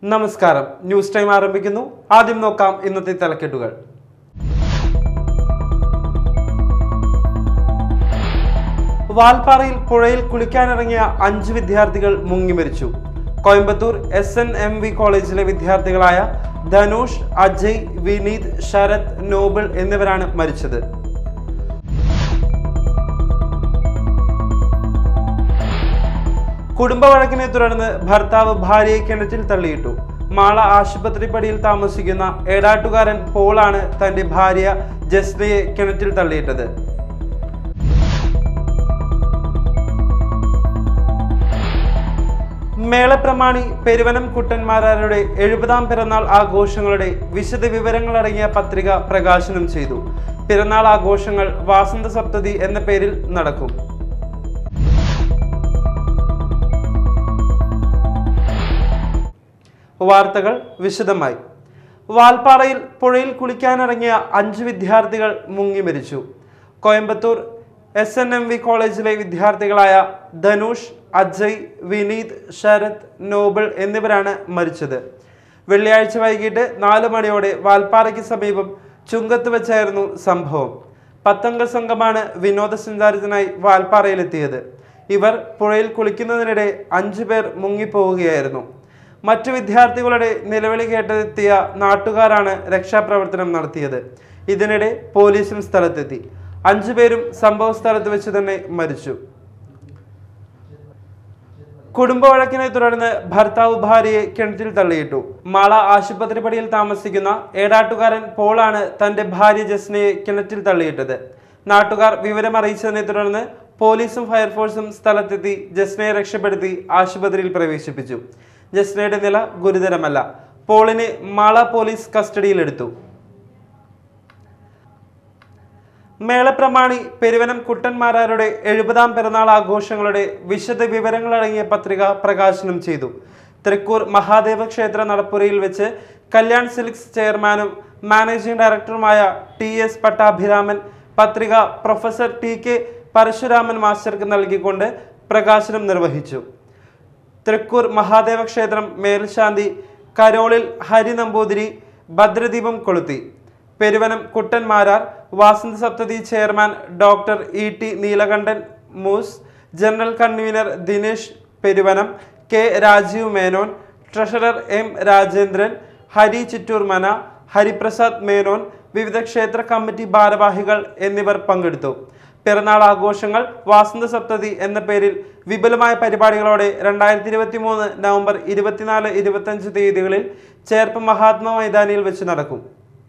നമസ്കാരം news time ആരംഭിക്കുന്നു ആദ്യം നോക്കാം ഇന്നത്തെ തലക്കെട്ടുകൾ വാൽപ്പാറയിൽ പുഴയിൽ കുളിക്കാനിറങ്ങിയ അഞ്ച് വിദ്യാർത്ഥികൾ മുങ്ങി മരിച്ചു Coimbatore S N M V കോളേജിലെ വിദ്യാർത്ഥികളായ ധനുഷ് അജയ് വിനീത് ശരത് നോബിൾ എന്നിവരാണ് മരിച്ചത് കുടുംബ വഴക്കിനെ തുടർന്ന് ഭർത്താവ് ഭാര്യയെ കിണറ്റിൽ തള്ളിയിട്ടു മാള ആശുപത്രിപ്പടിയിൽ താമസിക്കുന്ന ഏടാട്ടുകാരൻ പോളാണ് തന്റെ ഭാര്യ ജസ്നയെ കിണറ്റിൽ തള്ളിയിട്ടത് മേളപ്രമാണി പെരുവനം കുട്ടന്മാരാരുടെ എഴുപതാം പിറന്നാൾ ആഘോഷങ്ങളുടെ വിശദ വിവരങ്ങളടങ്ങിയ പത്രിക പ്രകാശനം ചെയ്തു പിറന്നാൾ ആഘോഷങ്ങൾ വാസന്ത സപ്തതി എന്ന പേരിൽ നടക്കും വാർത്തകൾ വിശദമായി വാൽപ്പാറയിൽ പുഴയിൽ കുളിക്കാനിറങ്ങിയ അഞ്ച് വിദ്യാർത്ഥികൾ മുങ്ങി മരിച്ചു Coimbatore S N M V കോളേജിലെ വിദ്യാർത്ഥികളായ ധനുഷ് അജയ് വിനീത് ശരത് നോബിൾ എന്നിവരാണ് മരിച്ചത് വെള്ളിയാഴ്ച വൈകിട്ട് നാല് മണിയോടെ വാൽപ്പാറയ്ക്ക് സമീപം ചുങ്കത്ത് വെച്ചായിരുന്നു സംഭവം പത്തംഗ സംഘമാണ് വിനോദസഞ്ചാരത്തിനായി വാൽപ്പാറയിലെത്തിയത് ഇവർ പുഴയിൽ കുളിക്കുന്നതിനിടെ അഞ്ചു പേർ മുങ്ങിപ്പോവുകയായിരുന്നു മറ്റു വിദ്യാർത്ഥികളുടെ നിലവിളി കേട്ടെത്തിയ നാട്ടുകാരാണ് രക്ഷാപ്രവർത്തനം നടത്തിയത് ഇതിനിടെ പോലീസും സ്ഥലത്തെത്തി അഞ്ചുപേരും സംഭവ സ്ഥലത്ത് വെച്ച് തന്നെ മരിച്ചു കുടുംബ വഴക്കിനെ തുടർന്ന് ഭർത്താവ് ഭാര്യയെ കിണറ്റിൽ തള്ളിയിട്ടു മാള ആശുപത്രിപ്പടിയിൽ താമസിക്കുന്ന ഏടാട്ടുകാരൻ പോളാണ് തന്റെ ഭാര്യ ജസ്നയെ കിണറ്റിൽ തള്ളിയിട്ടത് നാട്ടുകാർ വിവരം അറിയിച്ചതിനെ തുടർന്ന് പോലീസും ഫയർഫോഴ്സും സ്ഥലത്തെത്തി ജസ്നയെ രക്ഷപ്പെടുത്തി ആശുപത്രിയിൽ പ്രവേശിപ്പിച്ചു ജസ്നയുടെ നില ഗുരുതരമല്ല പോളിനെ മാള പോലീസ് കസ്റ്റഡിയിലെടുത്തു മേളപ്രമാണി പെരുവനം കുട്ടന്മാരാരുടെ എഴുപതാം പിറന്നാൾ ആഘോഷങ്ങളുടെ വിശദ വിവരങ്ങളടങ്ങിയ പത്രിക പ്രകാശനം ചെയ്തു തൃക്കൂർ മഹാദേവ ക്ഷേത്ര നടപ്പുരയിൽ വെച്ച് കല്യാൺ സിൽക്സ് ചെയർമാനും മാനേജിംഗ് ഡയറക്ടറുമായ ടി എസ് പട്ടാഭിരാമൻ പത്രിക പ്രൊഫസർ ടി കെ പരശുരാമൻ മാസ്റ്റർക്ക് നൽകിക്കൊണ്ട് പ്രകാശനം നിർവഹിച്ചു തൃക്കൂർ മഹാദേവ ക്ഷേത്രം മേൽശാന്തി കരോളിൽ ഹരി നമ്പൂതിരി ഭദ്രദീപം കൊളുത്തി പെരുവനം കുട്ടന്മാരാർ വാസന്ത സപ്തതി chairman doctor E T Neelakandan Moos general convener Dinesh Peruvanam K Rajeev Menon treasurer M Rajendran Hari Chittoormana Hariprasad Menon വിവിധ ക്ഷേത്ര കമ്മിറ്റി ഭാരവാഹികൾ എന്നിവർ പങ്കെടുത്തു പിറന്നാൾ ആഘോഷങ്ങൾ വാസന്ത സപ്തതി എന്ന പേരിൽ വിപുലമായ പരിപാടികളോടെ രണ്ടായിരത്തി ഇരുപത്തി മൂന്ന് നവംബർ ഇരുപത്തിനാല് ഇരുപത്തഞ്ച് തീയതികളിൽ ചേർപ്പ് മഹാത്മാ മൈതാനിയിൽ വെച്ച് നടക്കും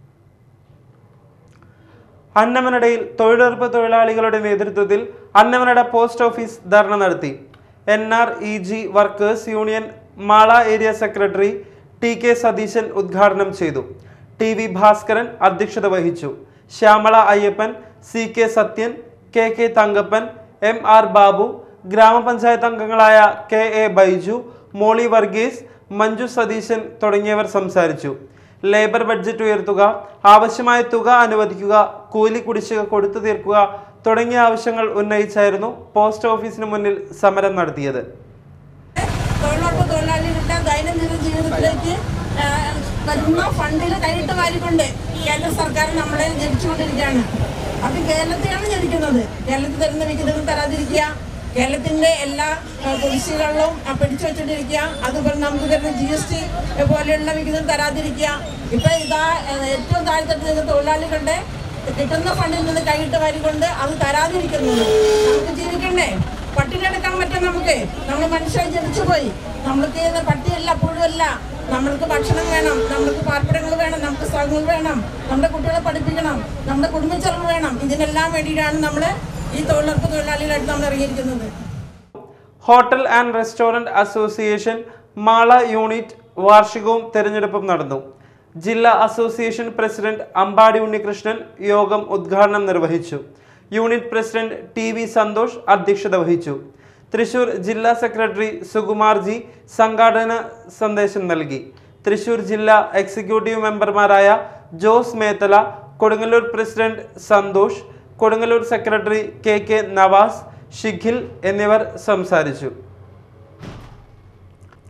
അന്നമനടയിൽ തൊഴിലുറപ്പ് തൊഴിലാളികളുടെ നേതൃത്വത്തിൽ അന്നമനട പോസ്റ്റ് ഓഫീസ് ധർണ നടത്തി N R E G workers union Mala area secretary T K Satheesan ഉദ്ഘാടനം ചെയ്തു ടി വി ഭാസ്കരൻ അധ്യക്ഷത വഹിച്ചു Shyamala Ayyappan C K Sathyan K K Thankappan M R Babu ഗ്രാമപഞ്ചായത്ത് അംഗങ്ങളായ കെ എ ബൈജു മോളി വർഗീസ് മഞ്ജു സതീശൻ തുടങ്ങിയവർ സംസാരിച്ചു ലേബർ ബഡ്ജറ്റ് ഉയർത്തുക ആവശ്യമായ തുക അനുവദിക്കുക കൂലി കുടിശ്ശിക കൊടുത്തു തീർക്കുക തുടങ്ങിയ ആവശ്യങ്ങൾ ഉന്നയിച്ചായിരുന്നു പോസ്റ്റ് ഓഫീസിന് മുന്നിൽ സമരം നടത്തിയത് തൊഴിലുറപ്പ് തൊഴിലാളികളുടെ ദൈനംദിന ജീവിതത്തിലേക്ക് ആ, വരുന്ന ഫണ്ടിൽ കൈയിട്ട് വാരിക്കൊണ്ട് കേന്ദ്ര സർക്കാർ നമ്മളെ ജനിച്ചുകൊണ്ടിരിക്കുകയാണ് അത് കേരളത്തെയാണ് ജനിക്കുന്നത് കേരളത്തിൽ തരുന്ന വിഹിതങ്ങൾ തരാതിരിക്കുക കേരളത്തിന്റെ എല്ലാ ആ, കുടിശ്ശികളിലും ആ, പിടിച്ചു വെച്ചിട്ടിരിക്കുക അതുപോലെ നമുക്ക് തരുന്ന ജി എസ് ടി പോലെയുള്ള വിഹിതം തരാതിരിക്കുക ഇപ്പൊ ഇതാ ആ, ഏറ്റവും താഴ്ത്തട്ട് നിൽക്കുന്ന തൊഴിലാളികളുടെ കിട്ടുന്ന ഫണ്ടിൽ നിന്ന് കൈയിട്ട് വാരിക്കൊണ്ട് അത് തരാതിരിക്കുന്നത് നമുക്ക് ജീവിക്കണ്ടേ പട്ടിണി എടുക്കാൻ പറ്റും നമുക്ക് നമ്മൾ മനുഷ്യരായി ജനിച്ചു പോയി നമ്മൾക്ക് ഇത് പട്ടിയല്ല പുഴുവല്ല നമ്മൾക്ക് ഭക്ഷണം വേണം നമ്മൾക്ക് പാർപ്പിടങ്ങൾ വേണം നമുക്ക് സ്ഥലങ്ങൾ വേണം നമ്മുടെ കുട്ടികളെ പഠിപ്പിക്കണം നമ്മുടെ കുടുംബ ചെലവ് വേണം ഇതിനെല്ലാം വേണ്ടിയിട്ടാണ് നമ്മൾ ഈ തൊഴിലുറപ്പ് തൊഴിലാളികളായിട്ട് നമ്മൾ ഇറങ്ങിയിരിക്കുന്നത് hotel and restaurant association Mala unit വാർഷികവും തെരഞ്ഞെടുപ്പും നടന്നു ജില്ലാ അസോസിയേഷൻ പ്രസിഡന്റ് അമ്പാടി ഉണ്ണികൃഷ്ണൻ യോഗം ഉദ്ഘാടനം നിർവഹിച്ചു unit president T V Santhosh അധ്യക്ഷത വഹിച്ചു തൃശൂർ ജില്ലാ സെക്രട്ടറി സുകുമാർ ജി സംഘാടന സന്ദേശം നൽകി തൃശൂർ ജില്ലാ എക്സിക്യൂട്ടീവ് മെമ്പർമാരായ Jose Methala Kodungallur president Santhosh Kodungallur secretary K K Navas Shikhil എന്നിവർ സംസാരിച്ചു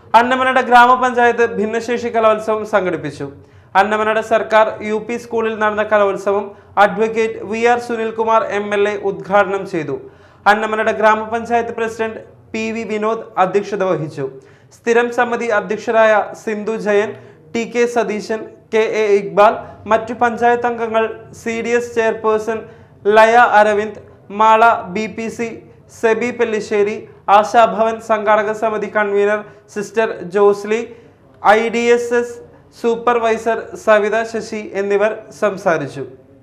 അന്നമനട ഗ്രാമപഞ്ചായത്ത് ഭിന്നശേഷി കലോത്സവം സംഘടിപ്പിച്ചു അന്നമനട സർക്കാർ യു പി സ്കൂളിൽ നടന്ന കലോത്സവം advocate V R Sunilkumar M L A ഉദ്ഘാടനം ചെയ്തു അന്നമനട ഗ്രാമപഞ്ചായത്ത് പ്രസിഡന്റ് പി വി വിനോദ് അധ്യക്ഷത വഹിച്ചു സ്ഥിരം സമിതി അധ്യക്ഷരായ Sindhu Jayan T K Satheesan K A Iqbal മറ്റു പഞ്ചായത്ത് അംഗങ്ങൾ C D S chairperson Laya Aravind Mala B P C Seby Pellissery Ashabhavan സംഘാടക സമിതി convener sister Josly I D S S supervisor Savitha Sasi എന്നിവർ സംസാരിച്ചു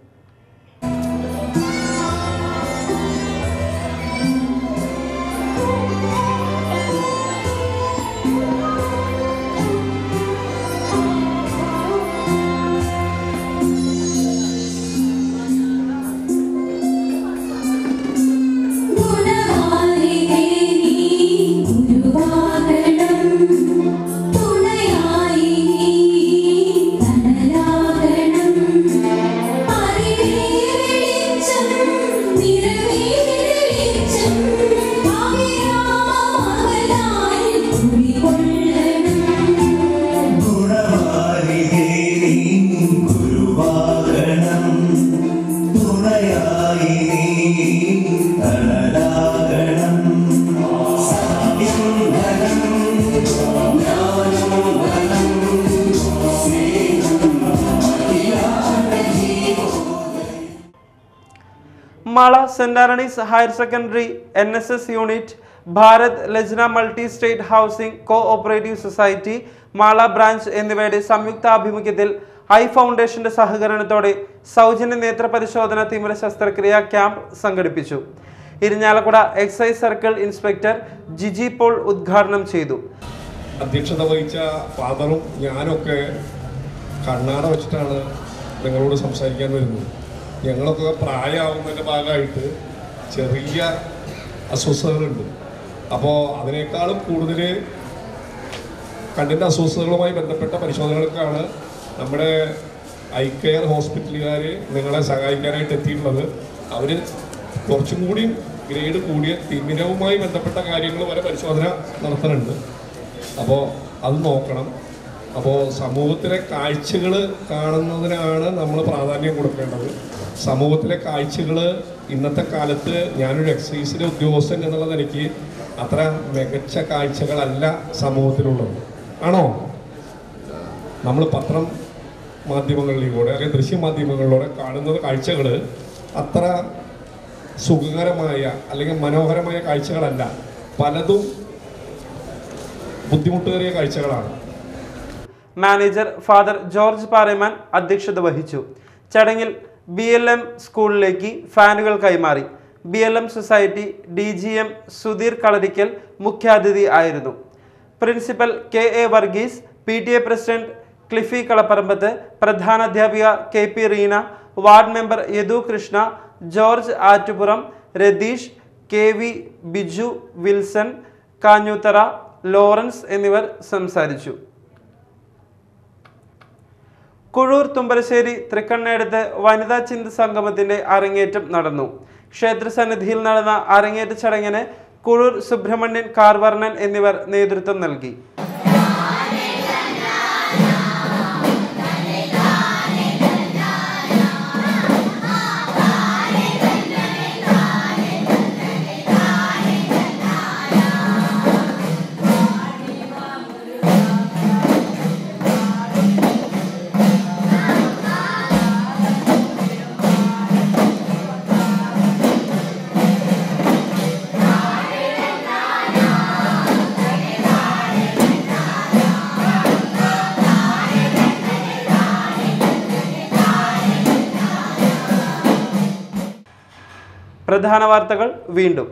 ഗുണമാലികേ നീ ഗുരുവാകണം തുണയായി നീ തണലാകണം അറിവേ വെളിച്ചം നിറവേ വെളിച്ചം ഭാവിയാമകലായി കുടികൊള്ളണം ഗുണമാലികേ നീ ഗുരുവാകണം തുണയായി നീ തണലാകണം സത്യം ധനം ജ്ഞാനം ധനം സ്നേഹം ഇതാണ് ജീവൻ Mala saint Antony's higher secondary N S S unit Bharat Lajna multi state housing cooperative society Mala branch എന്നിവയുടെ സംയുക്ത ആഭിമുഖ്യത്തിൽ ഐ ഫൗണ്ടേഷന്റെ സഹകരണത്തോടെ സൗജന്യ നേത്ര പരിശോധന തീവ്ര ശസ്ത്രക്രിയ ക്യാമ്പ് സംഘടിപ്പിച്ചു Irinjalakuda excise circle inspector Jiji Paul ഉദ്ഘാടനം ചെയ്തു അധ്യക്ഷത വഹിച്ച ഫാദറും ഞാനൊക്കെ കണ്ണാട വെച്ചിട്ടാണ് നിങ്ങളോട് സംസാരിക്കാൻ വരുന്നത് ഞങ്ങളൊക്കെ പ്രായമാവുന്നതിൻ്റെ ഭാഗമായിട്ട് ചെറിയ അസ്വസ്ഥതകളുണ്ട് അപ്പോൾ അതിനേക്കാളും കൂടുതൽ കണ്ണിൻ്റെ അസ്വസ്ഥതകളുമായി ബന്ധപ്പെട്ട പരിശോധനകൾക്കാണ് നമ്മുടെ ഐ കെയർ ഹോസ്പിറ്റലുകാർ നിങ്ങളെ സഹായിക്കാനായിട്ട് എത്തിയിട്ടുള്ളത് അവർ കുറച്ചും കൂടി ഗ്രേഡ് കൂടിയ തിമിരവുമായി ബന്ധപ്പെട്ട കാര്യങ്ങൾ വരെ പരിശോധന നടത്തുന്നുണ്ട് അപ്പോൾ അത് നോക്കണം അപ്പോൾ സമൂഹത്തിലെ കാഴ്ചകൾ കാണുന്നതിനാണ് നമ്മൾ പ്രാധാന്യം കൊടുക്കേണ്ടത് സമൂഹത്തിലെ കാഴ്ചകൾ ഇന്നത്തെ കാലത്ത് ഞാനൊരു എക്സൈസിലെ ഉദ്യോഗസ്ഥൻ എന്നുള്ള നിലയ്ക്ക് അത്ര മികച്ച കാഴ്ചകളല്ല സമൂഹത്തിലുള്ളത് ആണോ നമ്മൾ പത്രം മാധ്യമങ്ങളിലൂടെ അല്ലെങ്കിൽ ദൃശ്യമാധ്യമങ്ങളിലൂടെ കാണുന്ന കാഴ്ചകൾ അത്ര സുഖകരമായ അല്ലെങ്കിൽ മനോഹരമായ കാഴ്ചകളല്ല പലതും ബുദ്ധിമുട്ടേറിയ കാഴ്ചകളാണ് മാനേജർ ഫാദർ ജോർജ് പാറേമാൻ അധ്യക്ഷത വഹിച്ചു ചടങ്ങിൽ ബി എൽ എം സ്കൂളിലേക്ക് ഫാനുകൾ കൈമാറി B L M society D G M Sudheer Kalarikkal മുഖ്യാതിഥി ആയിരുന്നു principal K A Varghese P T A president Cliffy Kalaparambath പ്രധാനാധ്യാപിക K P Reena ward member Yadu Krishna George Attupuram Ratheesh K V Biju Wilson Kanjoothara Lawrence എന്നിവർ സംസാരിച്ചു കുഴൂർ തുമ്പലശ്ശേരി തൃക്കണ്ണേടത്ത് വനിതാ ചിന്ത സംഗമത്തിന്റെ അരങ്ങേറ്റം നടന്നു ക്ഷേത്രസന്നിധിയിൽ നടന്ന അരങ്ങേറ്റ ചടങ്ങിന് കുഴൂർ സുബ്രഹ്മണ്യൻ കാർവർണൻ എന്നിവർ നേതൃത്വം നൽകി പ്രധാന വാർത്തകൾ വീണ്ടും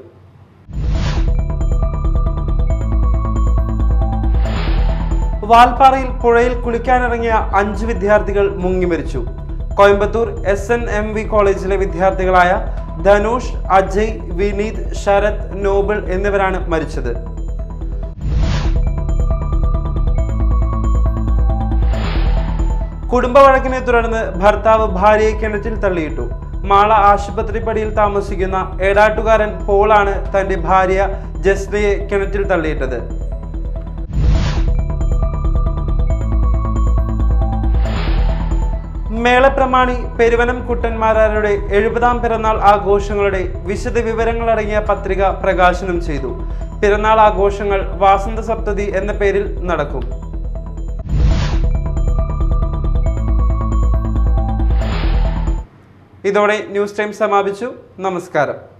വാൽപ്പാറയിൽ പുഴയിൽ കുളിക്കാനിറങ്ങിയ അഞ്ച് വിദ്യാർത്ഥികൾ മുങ്ങി മരിച്ചു Coimbatore S N M V കോളേജിലെ വിദ്യാർത്ഥികളായ ധനുഷ് അജയ് വിനീത് ശരത് നോബിൾ എന്നിവരാണ് മരിച്ചത് കുടുംബ വഴക്കിനെ തുടർന്ന് ഭർത്താവ് ഭാര്യയെ കിണറ്റിൽ തള്ളിയിട്ടു മാള ആശുപത്രിപ്പടിയിൽ താമസിക്കുന്ന ഏടാട്ടുകാരൻ പോളാണ് തന്റെ ഭാര്യ ജസ്നയെ കിണറ്റിൽ തള്ളിയിട്ടത് മേളപ്രമാണി പെരുവനം കുട്ടന്മാരാരുടെ എഴുപതാം പിറന്നാൾ ആഘോഷങ്ങളുടെ വിശദ വിവരങ്ങളടങ്ങിയ പത്രിക പ്രകാശനം ചെയ്തു പിറന്നാൾ ആഘോഷങ്ങൾ വാസന്ത സപ്തതി എന്ന പേരിൽ നടക്കും ഇതോടെ ന്യൂസ് ടൈം സമാപിച്ചു നമസ്കാരം